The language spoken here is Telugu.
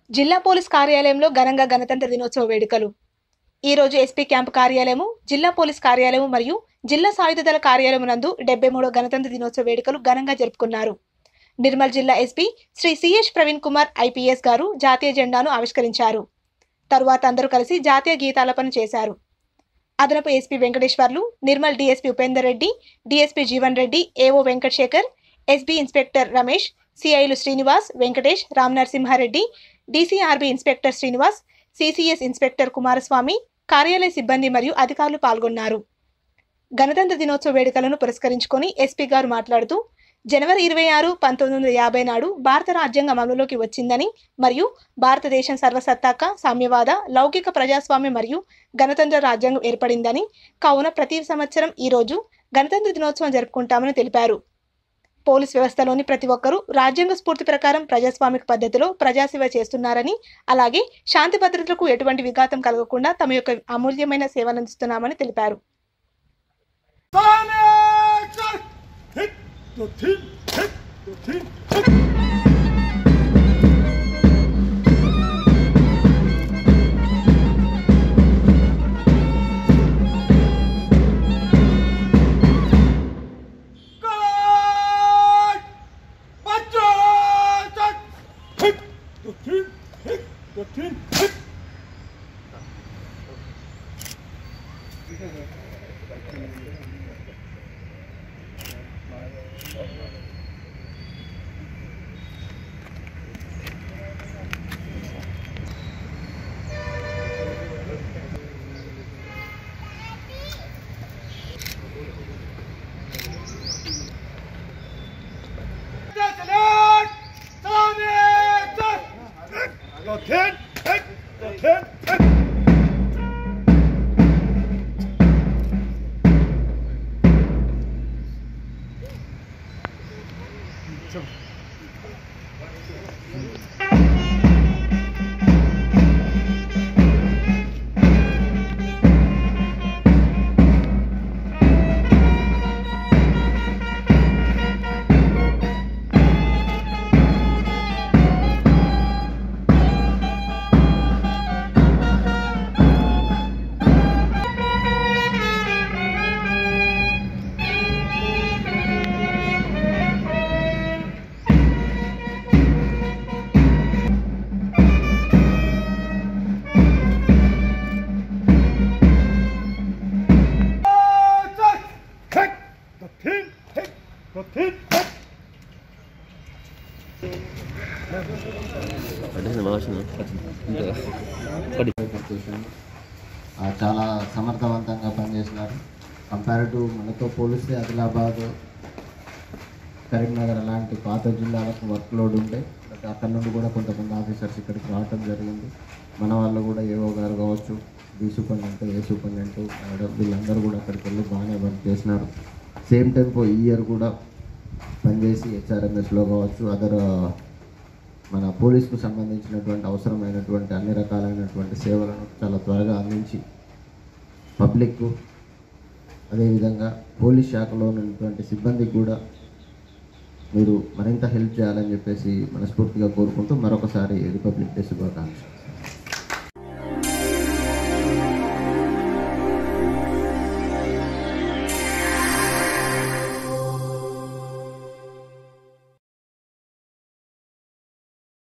జిల్లా పోలీస్ కార్యాలయంలో ఘనంగా గణతంత్ర దినోత్సవ వేడుకలు ఈ రోజు ఎస్పీ క్యాంపు కార్యాలయము జిల్లా పోలీస్ కార్యాలయం మరియు జిల్లా సాయుధ దళ కార్యాలయం నందు డెబ్బై మూడో గణతంత్ర దినోత్సవ వేడుకలు ఘనంగా జరుపుకున్నారు నిర్మల్ జిల్లా SP Shri CS Praveen Kumar IPS garu జాతీయ జెండాను ఆవిష్కరించారు తరువాత అందరూ కలిసి జాతీయ గీతాలపన చేశారు అదనపు SP Venkateshwarlu Nirmal DSP Upender Reddy DSP Jeevan Reddy AO Venkat Shekhar SB inspector Ramesh సిఐలు Srinivas Venkatesh Ram Narasimha Reddy DCRB inspector Srinivas CCS inspector Kumaraswamy కార్యాలయ సిబ్బంది మరియు అధికారులు పాల్గొన్నారు గణతంత్ర దినోత్సవ వేడుకలను పురస్కరించుకొని ఎస్పీ గారు మాట్లాడుతూ జనవరి ఇరవై ఆరు పంతొమ్మిది వందల యాభై నాడు భారత రాజ్యాంగం అమలులోకి వచ్చిందని మరియు భారతదేశం సర్వసత్తాక సామ్యవాద లౌకిక ప్రజాస్వామ్య మరియు గణతంత్ర రాజ్యాంగం ఏర్పడిందని కావున ప్రతి సంవత్సరం ఈ రోజు గణతంత్ర దినోత్సవం జరుపుకుంటామని తెలిపారు పోలీస్ వ్యవస్థలోని ప్రతి ఒక్కరూ రాజ్యాంగ స్ఫూర్తి ప్రకారం ప్రజాస్వామిక పద్ధతిలో ప్రజాసేవ చేస్తున్నారని అలాగే శాంతి భద్రతలకు ఎటువంటి విఘాతం కలగకుండా తమ యొక్క అమూల్యమైన సేవలు అందిస్తున్నామని తెలిపారు Samekar! Hit the team, hit the team, hit! Guard! March! Hit the team, hit the team, hit! Salad! Salad! The ten, hit the ten, hit! Hit the ten, hit the ten, hit! పట్టేసిన భాషను చేశాను ఆ, చాలా సమర్థవంతంగా పనిచేసినారు కంపేర్ టు మనతో పోలిస్తే ఆదిలాబాద్ కరీంనగర్ అలాంటి పాత జిల్లాలకు వర్క్ లోడ్ ఉండే బట్ అక్కడ నుండి కూడా కొంతమంది ఆఫీసర్స్ ఇక్కడికి రావటం జరిగింది మన వాళ్ళు కూడా ఏవో గారు కావచ్చు B superintendent A superintendent madam వీళ్ళందరూ కూడా అక్కడికి వెళ్ళి బాగానే వర్క్ చేసినారు సేమ్ టెంపో ఈ ఇయర్ కూడా పనిచేసి హెచ్ఆర్ఎంఎస్లో కావచ్చు అదర్ మన పోలీస్కు సంబంధించినటువంటి అవసరమైనటువంటి అన్ని రకాలైనటువంటి సేవలను చాలా త్వరగా అందించి పబ్లిక్కు అదేవిధంగా పోలీస్ శాఖలో ఉన్నటువంటి సిబ్బందికి కూడా మీరు మరింత హెల్ప్ చేయాలని చెప్పేసి మనస్ఫూర్తిగా కోరుకుంటూ మరొకసారి రిపబ్లిక్ డే శుభాకాంక్షలు